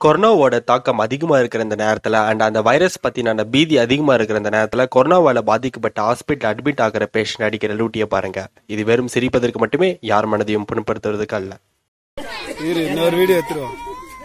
கொரோனாவோட தாக்கம் அதிகமா இருக்கிற இந்த நேரத்துல அண்ட் அந்த வைரஸ் பத்தின பீதி அதிகமா இருக்கிற இந்த நேரத்துல கொரோனாவால பாதிக்கப்பட்ட ஹாஸ்பிட்டல் அட்மிட் ஆகிற பேஷண்ட் அடிக்கிற லூட்டிய பாருங்க இது வெறும் சிரிப்பதற்கு மட்டுமே யார் மனதையும் புண்படுத்துறதுக்கு அல்ல இரு இன்னொரு வீடியோ எடுத்துருவோம்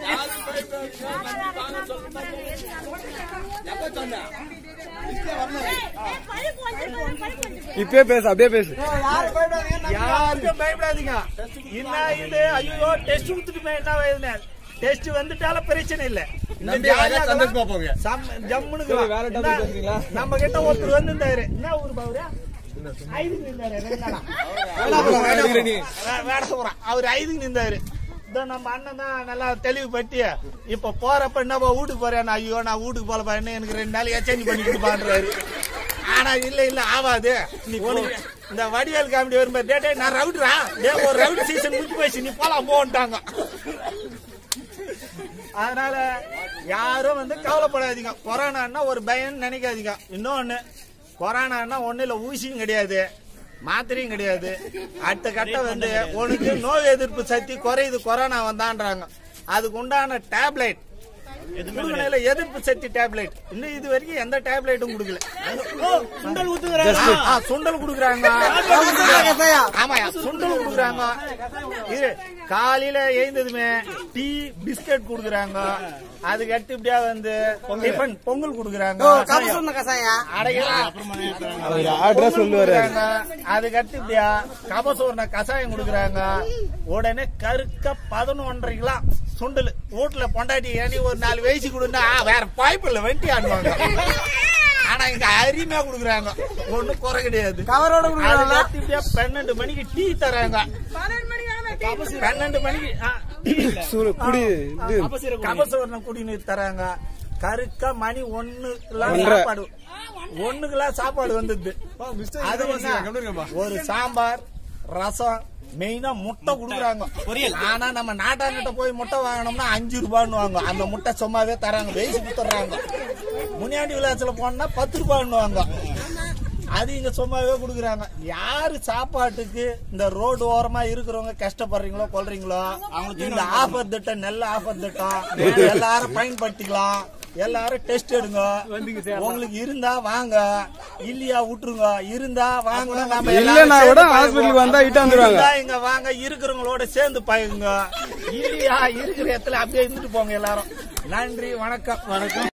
இப்பயே பேசு அப்படியே பேசு யாருக்கும் பயப்படாதீங்க என்ன இது ஐயோ டெஸ்ட் கொடுத்துட்டுமே என்ன வயதுன்னு டெஸ்ட் வந்துட்டாலும் பிரச்சனை இல்ல இந்த ஜாலியா இருக்கலாம். சம்- ஜம்முன்னு இருக்கலாம். வேற topic என்ன, பேசுறீங்களா? நம்ம கிட்ட ஒருத்தர் வந்திருந்தாரு என்ன ஊர் பாவுரா ஐதுக்கு நின்றாரு ரெண்டு நாளா. வே- வேடசபுரம் அவர் ஐதுக்கு நின்றாரு இதோ நம்ம அண்ணன் தான் நல்லா தெளிவுபட்டு இப்ப போறப்ப என்னப்பா வீட்டுக்கு போறேன் ஐயோ நான் வீட்டுக்கு போல பாருன்னு எனக்கு ரெண்டு நாள் எக்ஸ்சேஞ்ச் பண்ணி கொடுப்பான்றாரு ஆனா இல்ல இல்ல ஆவாது உனக்கு இந்த வடிவேல் காமெடி வரும்போது டே டேய், நான் ரவுடுறா டே ஒரு ரவுடி சீசன் முடிஞ்சு போயிடுச்சு நீ போலாம் போன்ட்டாங்க அதனால யாரும் வந்து கவலைப்படாதீங்க கொரோனான்னா ஒரு பயம் நினைக்காதீங்க இன்னொன்னு கொரோனான்னா ஒண்ணு இல்ல ஊசியும் கிடையாது மாத்திரையும் கிடையாது அடுத்த கட்டம் வந்து உனக்கு நோய் எதிர்ப்பு சக்தி குறையுது கொரோனா வந்தான்றாங்க அதுக்கு உண்டான டேப்லெட் குடுக்கணையில எதிர்ப்பு சக்தி டேப்லெட் இன்னும் இது வரைக்கும் எந்த டேப்லெட்டும் கொடுக்கல சுண்டல் ஊத்துக்கிறாங்க சுண்டல் குடுக்குறாங்க ஆமாயா சுண்டல் குடுக்குறாங்க இரு காலையில எழுந்ததுமே டீ பிஸ்கட் குடுக்குறாங்க அதுக்கு அடுத்து இப்படியா வந்து டிஃபன் பொங்கல் குடுக்குறாங்க அவர் அட்ரஸ் சொல்லுவாரு அதுக்கு அடுத்து இப்படியா கபசூர்ண கசாயம் குடுக்குறாங்க உடனே கருக்க பதினொன்றரை கிலோ சுண்டல் வீட்டுல பொண்டாட்டி ஏனி ஒரு நாலு வயசு கொடுன்னா வேற பாய்ப்பில்ல வெட்டி ஆடுவாங்க ஆனா இங்க அருமையா குடுக்குறாங்க ஒண்ணும் குறை கிடையாது அதுக்கு அடுத்து இப்படியா பன்னெண்டு மணிக்கு டீ தராங்க பன்னெண்டு மணிக்கு ஆ, சூடு குடி இது கபசூர்ணம் குடிநீர் தராங்க கருக்க மணி ஒண்ணுக்கெல்லாம் ஒன்றரை. சாப்பாடு ஒண்ணுக்கெல்லாம் சாப்பாடு வந்தது அது என்ன? ஒரு சாம்பார் ரசம் மெயினா முட்டை குடுக்குறாங்க ஆனா நம்ம நாட்டாங்கிட்ட போய் முட்டை வாங்கினோம்னா அஞ்சு ரூபான்னு வாங்க அந்த முட்டை சும்மாவே தராங்க வெயிச்சு குத்துறாங்க முனியாண்டி விளையாட்டுல போனா பத்து ரூபான்னு வாங்க அது இங்க சும்மாவே குடுக்குறாங்க யாரு சாப்பாட்டுக்கு இந்த ரோடு ஓரமா இருக்கிறவங்க கஷ்டப்படுறீங்களோ கொள்றீங்களோ இந்த ஆஃபர் திட்டம் நல்ல ஆஃபர் திட்டம் எல்லாரும் பயன்படுத்திக்கலாம் எல்லாரும் டெஸ்ட் எடுங்க உங்களுக்கு இருந்தா வாங்க இல்லையா விட்டுருங்க இருந்தா வாங்க நம்ம எல்லாரும் இல்லைன்னா கூட சேர்ந்து ஹாஸ்பிட்டலுக்கு வந்தா இட்டு வந்துருவாங்க இருந்தா இங்க வாங்க இருக்கிறவங்களோட சேர்ந்து பழகுங்க இல்லையா இருக்கிற இடத்துல அப்படியே இருந்துட்டு போங்க எல்லாரும் நன்றி வணக்கம் வணக்கம்